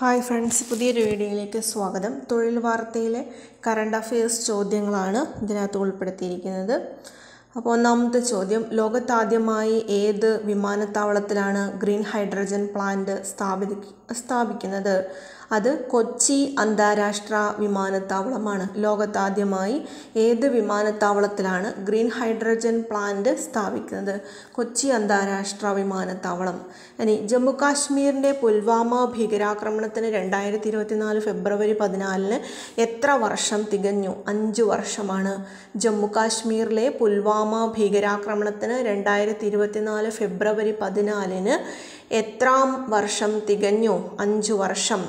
hi friends പുതിയൊരു വീഡിയോയിലേക്ക് സ്വാഗതം തൊഴിൽ വാർത്തയിലെ കറണ്ട് അഫയേഴ്സ് ചോദ്യങ്ങളാണ് ഇതിനകത്ത് ഉൾപ്പെടുത്തിയിരിക്കുന്നത് അപ്പോൾ ഒന്നാമത്തെ ചോദ്യം ലോകത്താദ്യമായി ഏത് വിമാനത്താവളത്തിലാണ് ഗ്രീൻ ഹൈഡ്രജൻ പ്ലാന്റ് സ്ഥാപിതി സ്ഥാപിക്കുന്നത് അത് കൊച്ചി അന്താരാഷ്ട്ര വിമാനത്താവളമാണ് ലോകത്താദ്യമായി ഏത് വിമാനത്താവളത്തിലാണ് ഗ്രീൻ ഹൈഡ്രജൻ പ്ലാന്റ് സ്ഥാപിക്കുന്നത് കൊച്ചി അന്താരാഷ്ട്ര വിമാനത്താവളം ഇനി ജമ്മു കാശ്മീരിൻ്റെ പുൽവാമ ഭീകരാക്രമണത്തിന് രണ്ടായിരത്തി ഇരുപത്തിനാല് ഫെബ്രുവരി പതിനാലിന് എത്ര വർഷം തികഞ്ഞു അഞ്ച് വർഷമാണ് ജമ്മു കാശ്മീരിലെ പുൽവാമ ഭീകരാക്രമണത്തിന് രണ്ടായിരത്തി ഇരുപത്തിനാല് ഫെബ്രുവരി പതിനാലിന് എത്രാം വർഷം തികഞ്ഞു അഞ്ചു വർഷം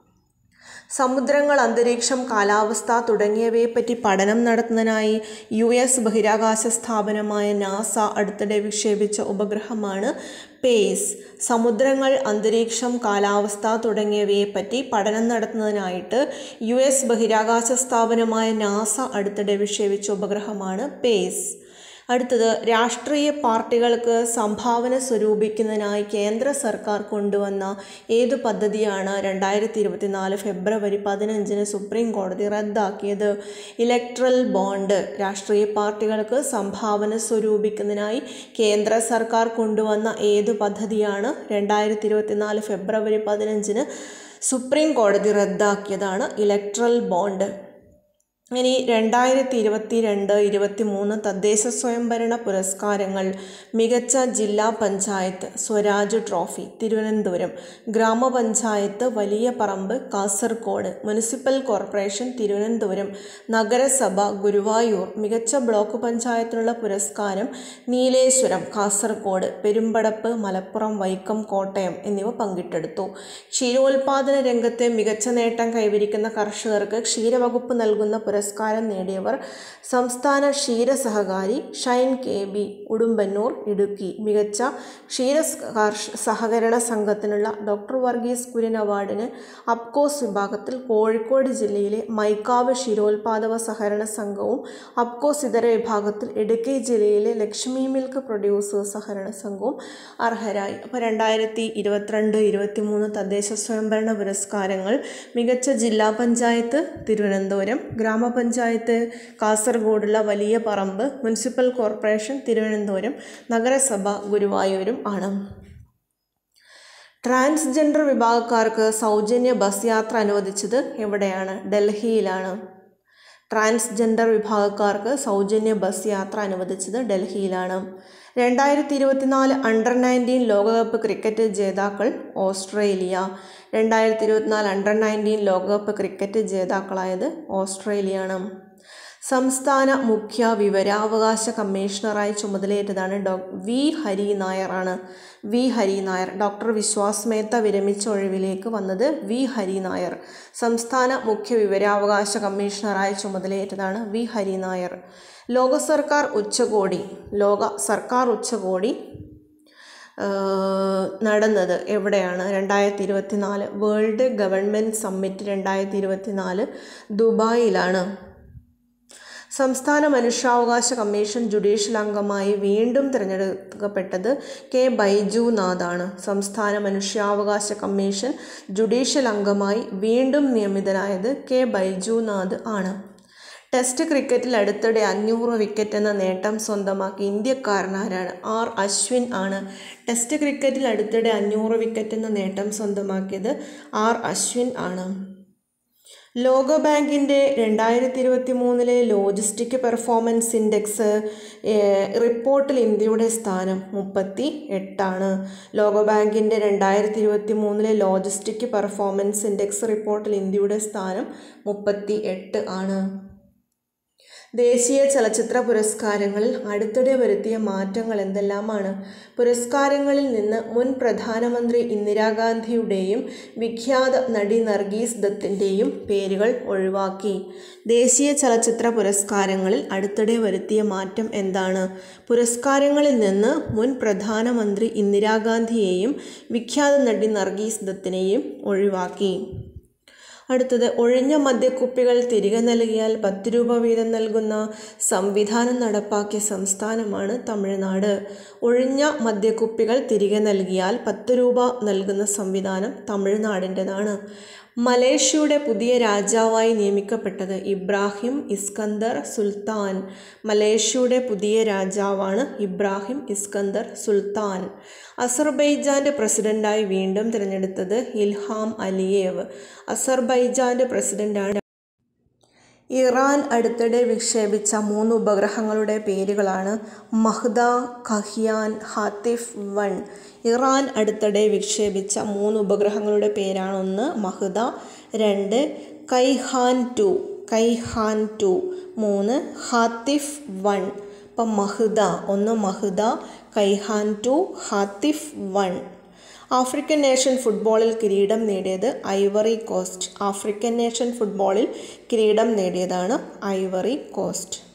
സമുദ്രങ്ങൾ അന്തരീക്ഷം കാലാവസ്ഥ തുടങ്ങിയവയെപ്പറ്റി പഠനം നടത്തുന്നതിനായി യു എസ് ബഹിരാകാശ സ്ഥാപനമായ നാസ അടുത്തിടെ വിക്ഷേപിച്ച ഉപഗ്രഹമാണ് പേസ് സമുദ്രങ്ങൾ അന്തരീക്ഷം കാലാവസ്ഥ തുടങ്ങിയവയെപ്പറ്റി പഠനം നടത്തുന്നതിനായിട്ട് യു എസ് ബഹിരാകാശ സ്ഥാപനമായ നാസ അടുത്തിടെ വിക്ഷേപിച്ച ഉപഗ്രഹമാണ് പേസ് അടുത്തത് രാഷ്ട്രീയ പാർട്ടികൾക്ക് സംഭാവന സ്വരൂപിക്കുന്നതിനായി കേന്ദ്ര സർക്കാർ കൊണ്ടുവന്ന ഏതു പദ്ധതിയാണ് രണ്ടായിരത്തി ഇരുപത്തിനാല് ഫെബ്രുവരി പതിനഞ്ചിന് സുപ്രീം കോടതി റദ്ദാക്കിയത് ഇലക്ട്രൽ ബോണ്ട് രാഷ്ട്രീയ പാർട്ടികൾക്ക് സംഭാവന സ്വരൂപിക്കുന്നതിനായി കേന്ദ്ര സർക്കാർ കൊണ്ടുവന്ന ഏതു പദ്ധതിയാണ് രണ്ടായിരത്തി ഇരുപത്തിനാല് ഫെബ്രുവരി പതിനഞ്ചിന് സുപ്രീം കോടതി റദ്ദാക്കിയതാണ് ഇലക്ട്രൽ ബോണ്ട് ഇനി രണ്ടായിരത്തി ഇരുപത്തി രണ്ട് ഇരുപത്തി മൂന്ന് തദ്ദേശ സ്വയംഭരണ പുരസ്കാരങ്ങൾ മികച്ച ജില്ലാ പഞ്ചായത്ത് സ്വരാജ് ട്രോഫി തിരുവനന്തപുരം ഗ്രാമപഞ്ചായത്ത് വലിയ പറമ്പ് കാസർഗോഡ് മുനിസിപ്പൽ കോർപ്പറേഷൻ തിരുവനന്തപുരം നഗരസഭ ഗുരുവായൂർ മികച്ച ബ്ലോക്ക് പഞ്ചായത്തിനുള്ള പുരസ്കാരം നീലേശ്വരം കാസർഗോഡ് പെരുമ്പടപ്പ് മലപ്പുറം വൈക്കം കോട്ടയം എന്നിവ പങ്കിട്ടെടുത്തു ക്ഷീരോത്പാദന രംഗത്തെ മികച്ച നേട്ടം കൈവരിക്കുന്ന കർഷകർക്ക് ക്ഷീരവകുപ്പ് നൽകുന്ന പുരസ്കാരം നേടിയവർ സംസ്ഥാന ക്ഷീര സഹകാരി ഷൈൻ കെ ബി ഉടുമ്പന്നൂർ ഇടുക്കി മികച്ച ക്ഷീര സഹകരണ സംഘത്തിനുള്ള ഡോക്ടർ വർഗീസ് കുര്യൻ അവാർഡിന് അപ്കോസ് വിഭാഗത്തിൽ കോഴിക്കോട് ജില്ലയിലെ മൈക്കാവ് ക്ഷീരോത്പാദക സഹകരണ സംഘവും അപ്കോസ് ഇതര വിഭാഗത്തിൽ ഇടുക്കി ജില്ലയിലെ ലക്ഷ്മി മിൽക്ക് പ്രൊഡ്യൂസേഴ്സ് സഹകരണ സംഘവും അർഹരായി അപ്പോൾ രണ്ടായിരത്തി ഇരുപത്തിരണ്ട് ഇരുപത്തി മൂന്ന് തദ്ദേശ സ്വയംഭരണ പുരസ്കാരങ്ങൾ മികച്ച ജില്ലാ പഞ്ചായത്ത് തിരുവനന്തപുരം ഗ്രാമപഞ്ചായത്ത് കാസർഗോഡുള്ള വലിയ പറമ്പ് മുനിസിപ്പൽ കോർപ്പറേഷൻ തിരുവനന്തപുരം നഗരസഭ ഗുരുവായൂരും ആണ് ട്രാൻസ്ജെൻഡർ വിഭാഗക്കാർക്ക് സൗജന്യ ബസ് യാത്ര അനുവദിച്ചത് എവിടെയാണ് ഡൽഹിയിലാണ് ട്രാൻസ്ജെൻഡർ വിഭാഗക്കാർക്ക് സൗജന്യ ബസ് യാത്ര അനുവദിച്ചത് ഡൽഹിയിലാണ് രണ്ടായിരത്തി ഇരുപത്തിനാല് അണ്ടർ നയൻറ്റീൻ ലോകകപ്പ് ക്രിക്കറ്റ് ജേതാക്കൾ ഓസ്ട്രേലിയ രണ്ടായിരത്തി ഇരുപത്തിനാല് അണ്ടർ നയൻറ്റീൻ ലോകകപ്പ് ക്രിക്കറ്റ് ജേതാക്കളായത് ഓസ്ട്രേലിയയാണ് സംസ്ഥാന മുഖ്യ വിവരാവകാശ കമ്മീഷണറായി ചുമതലയേറ്റതാണ് ഡോ വി ഹരി നായറാണ് വി ഹരി നായർ ഡോക്ടർ വിശ്വാസ് മേത്ത വിരമിച്ച ഒഴിവിലേക്ക് വന്നത് വി ഹരി നായർ സംസ്ഥാന മുഖ്യ വിവരാവകാശ കമ്മീഷണറായി ചുമതലയേറ്റതാണ് വി ഹരി നായർ ലോക സർക്കാർ ഉച്ചകോടി ലോക സർക്കാർ ഉച്ചകോടി നടന്നത് എവിടെയാണ് രണ്ടായിരത്തി ഇരുപത്തി നാല് വേൾഡ് ഗവൺമെൻറ് സമ്മിറ്റ് രണ്ടായിരത്തി ഇരുപത്തി നാല് ദുബായിലാണ് സംസ്ഥാന മനുഷ്യാവകാശ കമ്മീഷൻ ജുഡീഷ്യൽ അംഗമായി വീണ്ടും തിരഞ്ഞെടുക്കപ്പെട്ടത് കെ ബൈജുനാഥാണ് സംസ്ഥാന മനുഷ്യാവകാശ കമ്മീഷൻ ജുഡീഷ്യൽ അംഗമായി വീണ്ടും നിയമിതനായത് കെ ബൈജുനാഥ് ആണ് ടെസ്റ്റ് ക്രിക്കറ്റിൽ അടുത്തിടെ അഞ്ഞൂറ് വിക്കറ്റ് എന്ന നേട്ടം സ്വന്തമാക്കി ഇന്ത്യക്കാരനാരാണ് ആർ അശ്വിൻ ആണ് ടെസ്റ്റ് ക്രിക്കറ്റിൽ അടുത്തിടെ അഞ്ഞൂറ് വിക്കറ്റ് എന്ന നേട്ടം സ്വന്തമാക്കിയത് ആർ അശ്വിൻ ആണ് ലോകബാങ്കിൻ്റെ രണ്ടായിരത്തി ഇരുപത്തി മൂന്നിലെ ലോജിസ്റ്റിക് പെർഫോമൻസ് ഇൻഡെക്സ് റിപ്പോർട്ടിൽ ഇന്ത്യയുടെ സ്ഥാനം മുപ്പത്തി എട്ടാണ് ലോകബാങ്കിൻ്റെ രണ്ടായിരത്തി ഇരുപത്തി മൂന്നിലെ ലോജിസ്റ്റിക് പെർഫോമൻസ് ഇൻഡെക്സ് റിപ്പോർട്ടിൽ ഇന്ത്യയുടെ സ്ഥാനം മുപ്പത്തി എട്ട് ആണ് ദേശീയ ചലച്ചിത്ര പുരസ്കാരങ്ങളിൽ അടുത്തിടെ വരുത്തിയ മാറ്റങ്ങൾ എന്തെല്ലാമാണ് പുരസ്കാരങ്ങളിൽ നിന്ന് മുൻ പ്രധാനമന്ത്രി ഇന്ദിരാഗാന്ധിയുടെയും വിഖ്യാത നടി നർഗീസ് ദത്തിൻ്റെയും പേരുകൾ ഒഴിവാക്കി ദേശീയ ചലച്ചിത്ര പുരസ്കാരങ്ങളിൽ അടുത്തിടെ വരുത്തിയ മാറ്റം എന്താണ് പുരസ്കാരങ്ങളിൽ നിന്ന് മുൻ പ്രധാനമന്ത്രി ഇന്ദിരാഗാന്ധിയെയും വിഖ്യാത നടി നർഗീസ് ദത്തിനെയും ഒഴിവാക്കി അടുത്തത് ഒഴിഞ്ഞ മദ്യക്കുപ്പികൾ തിരികെ നൽകിയാൽ പത്ത് രൂപ വീതം നൽകുന്ന സംവിധാനം നടപ്പാക്കിയ സംസ്ഥാനമാണ് തമിഴ്നാട് ഒഴിഞ്ഞ മദ്യക്കുപ്പികൾ തിരികെ നൽകിയാൽ പത്ത് രൂപ നൽകുന്ന സംവിധാനം തമിഴ്നാടിൻ്റെതാണ് മലേഷ്യയുടെ പുതിയ രാജാവായി നിയമിക്കപ്പെട്ടത് ഇബ്രാഹിം ഇസ്കന്ദർ സുൽത്താൻ മലേഷ്യയുടെ പുതിയ രാജാവാണ് ഇബ്രാഹിം ഇസ്കന്ദർ സുൽത്താൻ അസർബൈജാൻ്റെ പ്രസിഡന്റായി വീണ്ടും തിരഞ്ഞെടുത്തത് ഇൽഹാം അലിയേവ് അസർബൈജാൻ്റെ പ്രസിഡന്റാണ് ഇറാൻ അടുത്തിടെ വിക്ഷേപിച്ച മൂന്ന് ഉപഗ്രഹങ്ങളുടെ പേരുകളാണ് മഹ്ദ ഖഹിയാൻ ഹാത്തിഫ് വൺ ഇറാൻ അടുത്തിടെ വിക്ഷേപിച്ച മൂന്ന് ഉപഗ്രഹങ്ങളുടെ പേരാണ് ഒന്ന് മഹ്ദ രണ്ട് കൈഹാൻ ടു കൈഹാൻ ടു മൂന്ന് ഹാത്തിഫ് വൺ അപ്പം മഹ്ദ ഒന്ന് മഹ്ദ കൈഹാൻ ടു ഹാത്തിഫ് വൺ ആഫ്രിക്കൻ നേഷൻ ഫുട്ബോളിൽ കിരീടം നേടിയത് ഐവറി കോസ്റ്റ് ആഫ്രിക്കൻ നേഷൻ ഫുട്ബോളിൽ കിരീടം നേടിയതാണ് ഐവറി കോസ്റ്റ്